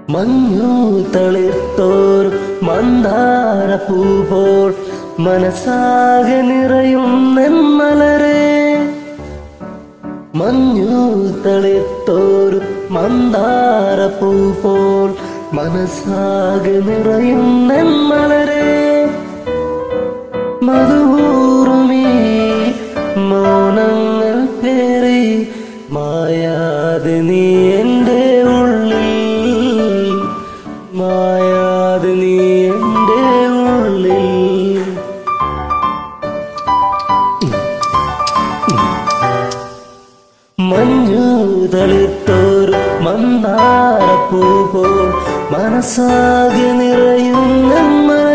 മഞ്ഞു തളിർത്തോർ മന്ദാരപ്പൂ പോൽ മനസ്സാകെ നിറയുന്നെന്മലരെ മഞ്ഞു തളിർത്തോർ മന്ദാരപ്പൂ പോൽ മനസ്സാകെ നിറയുന്നെന്മലരെ മധുപൂർമി മൗനങ്ങൾ പേറി മായാതെ നീ എൻ്റെ ഉള്ളിൽ മായാതെ നീ എൻ്റെ ഉള്ളിൽ മഞ്ഞു തളിർത്തോർ മന്ദാരപ്പൂ പോൽ മനസ്സാകെ നിറയുന്ന